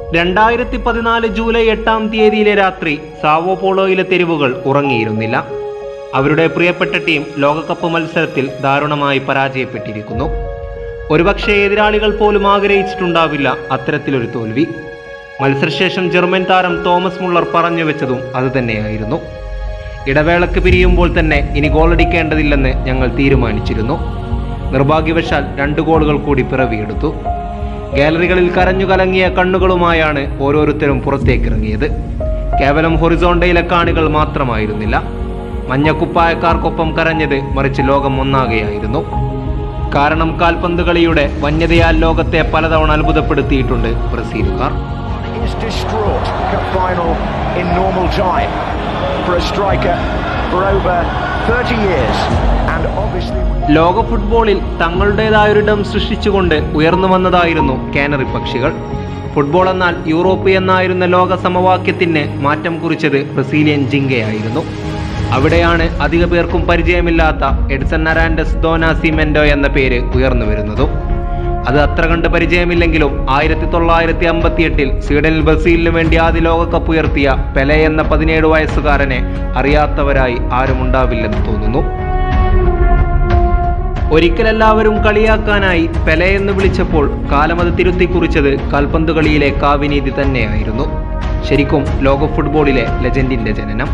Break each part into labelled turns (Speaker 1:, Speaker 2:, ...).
Speaker 1: രണ്ടായിരത്തി പതിനാല് ജൂലൈ എട്ടാം തീയതിയിലെ രാത്രി സാവോ പോളോയിലെ തെരുവുകൾ ഉറങ്ങിയിരുന്നില്ല അവരുടെ പ്രിയപ്പെട്ട ടീം ലോകകപ്പ് മത്സരത്തിൽ ദാരുണമായി പരാജയപ്പെട്ടിരിക്കുന്നു ഒരുപക്ഷെ എതിരാളികൾ പോലും ആഗ്രഹിച്ചിട്ടുണ്ടാവില്ല അത്തരത്തിലൊരു തോൽവി മത്സരശേഷം ജർമ്മൻ താരം തോമസ് മുള്ളർ പറഞ്ഞു വെച്ചതും അതുതന്നെയായിരുന്നു ഇടവേളക്ക് പിരിയുമ്പോൾ തന്നെ ഇനി ഗോളടിക്കേണ്ടതില്ലെന്ന് ഞങ്ങൾ തീരുമാനിച്ചിരുന്നു നിർഭാഗ്യവശാൽ രണ്ട് ഗോളുകൾ കൂടി പിറവിയെടുത്തു ഗാലറികളിൽ കരഞ്ഞു കലങ്ങിയ കണ്ണുകളുമായാണ് ഓരോരുത്തരും പുറത്തേക്കിറങ്ങിയത് കേവലം ഹൊറിസോണ്ടയിലെ കാണികൾ മാത്രമായിരുന്നില്ല മഞ്ഞക്കുപ്പായക്കാർക്കൊപ്പം കരഞ്ഞത് മറിച്ച് ലോകം ഒന്നാകെയായിരുന്നു കാരണം കാൽപന്ത് കളിയുടെ വന്യതയാൽ ലോകത്തെ പലതവണ അത്ഭുതപ്പെടുത്തിയിട്ടുണ്ട് ബ്രസീലുകാർ
Speaker 2: is distraught. Cup final in normal time for a striker for over 30 years. And obviously,
Speaker 1: ലോക ഫുട്ബോളിൽ തങ്ങളുടേതായൊരിടം സൃഷ്ടിച്ചുകൊണ്ട് ഉയർന്നു വന്നതായിരുന്നു കാനറി പക്ഷികൾ ഫുട്ബോൾ എന്നാൽ യൂറോപ്പ് എന്നായിരുന്ന ലോക സമവാക്യത്തിന് മാറ്റം കുറിച്ചത് ബ്രസീലിയൻ ജിങ്കയായിരുന്നു അവിടെയാണ് അധിക പേർക്കും പരിചയമില്ലാത്ത എഡ്സൺ അറാൻഡസ് ദോന സിമെൻഡോ എന്ന പേര് ഉയർന്നു വരുന്നതും അത് അത്ര കണ്ട് പരിചയമില്ലെങ്കിലും ആയിരത്തി തൊള്ളായിരത്തി അമ്പത്തി എട്ടിൽ സ്വീഡനിൽ ബ്രസീലിനു വേണ്ടി ആദ്യ ലോകകപ്പ് ഉയർത്തിയ പെലെ എന്ന പതിനേഴ് വയസ്സുകാരനെ അറിയാത്തവരായി ആരുമുണ്ടാവില്ലെന്ന് തോന്നുന്നു ഒരിക്കലെല്ലാവരും കളിയാക്കാനായി പെലെ എന്ന് വിളിച്ചപ്പോൾ കാലമത് തിരുത്തി കുറിച്ചത് കാൽപന്ത് കളിയിലെ കാവിനീതി തന്നെയായിരുന്നു ശരിക്കും ലോക ഫുട്ബോളിലെ ലെജൻഡിന്റെ ജനനം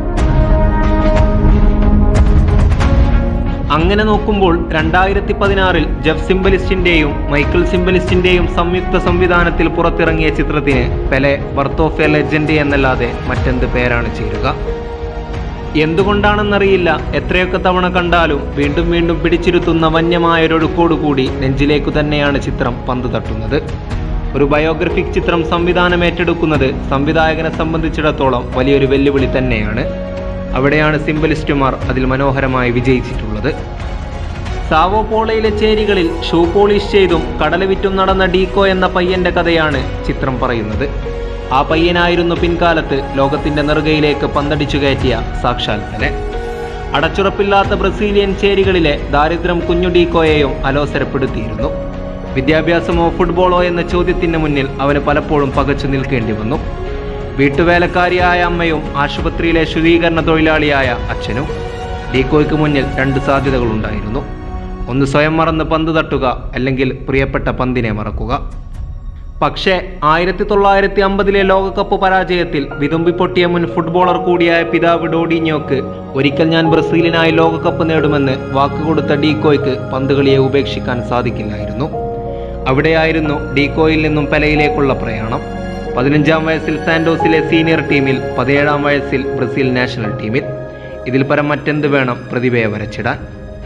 Speaker 1: അങ്ങനെ നോക്കുമ്പോൾ രണ്ടായിരത്തി പതിനാറിൽ ജെഫ് സിംബലിസ്റ്റിന്റെയും മൈക്കിൾ സിംബലിസ്റ്റിന്റെയും സംയുക്ത സംവിധാനത്തിൽ പുറത്തിറങ്ങിയ ചിത്രത്തിന് Pele birth of a legend എന്നല്ലാതെ മറ്റെന്ത് പേരാണ് ചേരുക എന്തുകൊണ്ടാണെന്നറിയില്ല എത്രയൊക്കെ തവണ കണ്ടാലും വീണ്ടും വീണ്ടും പിടിച്ചിരുത്തുന്ന വന്യമായൊരൊഴുക്കോടുകൂടി നെഞ്ചിലേക്കു തന്നെയാണ് ചിത്രം പന്ത് തട്ടുന്നത് ഒരു ബയോഗ്രഫിക് ചിത്രം സംവിധാനം ഏറ്റെടുക്കുന്നത് സംവിധായകനെ സംബന്ധിച്ചിടത്തോളം വലിയൊരു വെല്ലുവിളി തന്നെയാണ് അവിടെയാണ് സിംബലിസ്റ്റുമാർ അതിൽ മനോഹരമായി വിജയിച്ചിട്ടുള്ളത് സാവോ പോളയിലെ ചേരികളിൽ ഷൂ പോളിഷ് ചെയ്തും കടല വിറ്റും നടന്ന ഡീക്കോ എന്ന പയ്യന്റെ കഥയാണ് ചിത്രം പറയുന്നത് ആ പയ്യനായിരുന്നു പിൻകാലത്ത് ലോകത്തിന്റെ നെറുകയിലേക്ക് പന്തടിച്ചു കയറ്റിയ സാക്ഷാൽ പെലെ അടച്ചുറപ്പില്ലാത്ത ബ്രസീലിയൻ ചേരികളിലെ ദാരിദ്ര്യം കുഞ്ഞു ഡീക്കോയെയും അലോസരപ്പെടുത്തിയിരുന്നു വിദ്യാഭ്യാസമോ ഫുട്ബോളോ എന്ന ചോദ്യത്തിന് മുന്നിൽ അവന് പലപ്പോഴും പകച്ചു നിൽക്കേണ്ടി വന്നു വീട്ടുവേലക്കാരിയായ അമ്മയും ആശുപത്രിയിലെ ശുചീകരണ തൊഴിലാളിയായ അച്ഛനും ഡീക്കോയ്ക്ക് മുന്നിൽ രണ്ട് സാധ്യതകളുണ്ടായിരുന്നു ഒന്ന് സ്വയം മറന്ന് പന്ത് തട്ടുക അല്ലെങ്കിൽ പ്രിയപ്പെട്ട പന്തിനെ മറക്കുക പക്ഷേ ആയിരത്തി തൊള്ളായിരത്തി അമ്പതിലെ ലോകകപ്പ് പരാജയത്തിൽ വിതുമ്പിപ്പൊട്ടിയ മുൻ ഫുട്ബോളർ കൂടിയായ പിതാവ് ഡോഡിഞ്ഞോക്ക് ഒരിക്കൽ ഞാൻ ബ്രസീലിനായി ലോകകപ്പ് നേടുമെന്ന് വാക്കുകൊടുത്ത ഡീക്കോയ്ക്ക് പന്തുകളിയെ ഉപേക്ഷിക്കാൻ സാധിക്കില്ലായിരുന്നു അവിടെയായിരുന്നു ഡീക്കോയിൽ നിന്നും പെലയിലേക്കുള്ള പ്രയാണം പതിനഞ്ചാം വയസ്സിൽ സാന്റോസിലെ സീനിയർ ടീമിൽ പതിനേഴാം വയസ്സിൽ ബ്രസീൽ നാഷണൽ ടീമിൽ ഇതിൽ പരം മറ്റെന്ത് വേണം പ്രതിഭയെ വരച്ചിടാൻ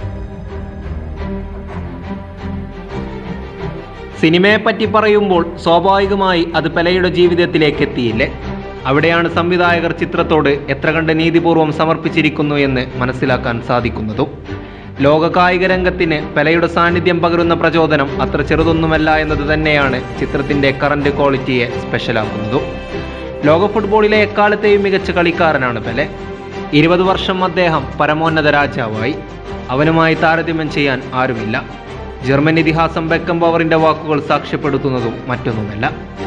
Speaker 1: സിനിമയെ പറ്റി പറയുമ്പോൾ സ്വാഭാവികമായി അത് പെലയുടെ ജീവിതത്തിലേക്ക് എത്തിയില്ലേ അവിടെയാണ് സംവിധായകർ ചിത്രത്തോട് എത്ര കണ്ട് നീതിപൂർവം സമർപ്പിച്ചിരിക്കുന്നു എന്ന് മനസ്സിലാക്കാൻ സാധിക്കുന്നതും ലോക കായിക രംഗത്തിന് പെലയുടെ സാന്നിധ്യം പകരുന്ന പ്രചോദനം അത്ര ചെറുതൊന്നുമല്ല എന്നത് തന്നെയാണ് ചിത്രത്തിന്റെ കറന്റ് ക്വാളിറ്റിയെ സ്പെഷ്യലാക്കുന്നതും ലോക ഫുട്ബോളിലെ എക്കാലത്തെയും മികച്ച കളിക്കാരനാണ് പെലെ ഇരുപത് വർഷം അദ്ദേഹം പരമോന്നത രാജാവായി അവനുമായി താരതമ്യം ചെയ്യാൻ ആരുമില്ല ജർമ്മൻ ഇതിഹാസം ബെക്കം പവറിന്റെ വാക്കുകൾ സാക്ഷ്യപ്പെടുത്തുന്നതും മറ്റൊന്നുമല്ല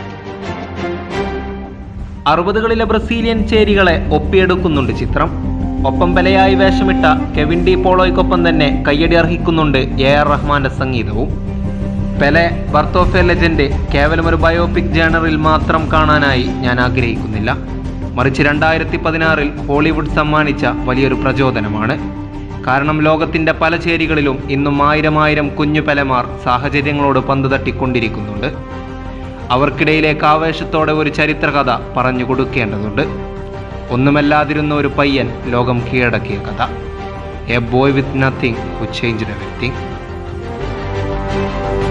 Speaker 1: അറുപതുകളിലെ ബ്രസീലിയൻ ചേരികളെ ഒപ്പിയെടുക്കുന്നുണ്ട് ചിത്രം ഒപ്പം ബലയായി വേഷമിട്ട കെവിൻ ഡി പോളോയ്ക്കൊപ്പം തന്നെ കയ്യടി അർഹിക്കുന്നുണ്ട് എ ആർ റഹ്മാന്റെ സംഗീതവും Pele birth of a legend കേവലം ഒരു ബയോപിക് ജേണറിൽ മാത്രം കാണാനായി ഞാൻ ആഗ്രഹിക്കുന്നില്ല മറിച്ച് രണ്ടായിരത്തി പതിനാറിൽ ഹോളിവുഡ് സമ്മാനിച്ച വലിയൊരു പ്രചോദനമാണ് കാരണം ലോകത്തിന്റെ പല ചേരികളിലും ഇന്നും ആയിരം ആയിരം കുഞ്ഞു പെലമാർ സാഹചര്യങ്ങളോട് പന്ത് തട്ടിക്കൊണ്ടിരിക്കുന്നുണ്ട് അവർക്കിടയിലേക്ക് ആവേശത്തോടെ ഒരു ചരിത്രകഥ പറഞ്ഞു കൊടുക്കേണ്ടതുണ്ട് ഒന്നുമല്ലാതിരുന്ന ഒരു പയ്യൻ ലോകം കീഴടക്കിയ കഥ a boy with nothing who change everything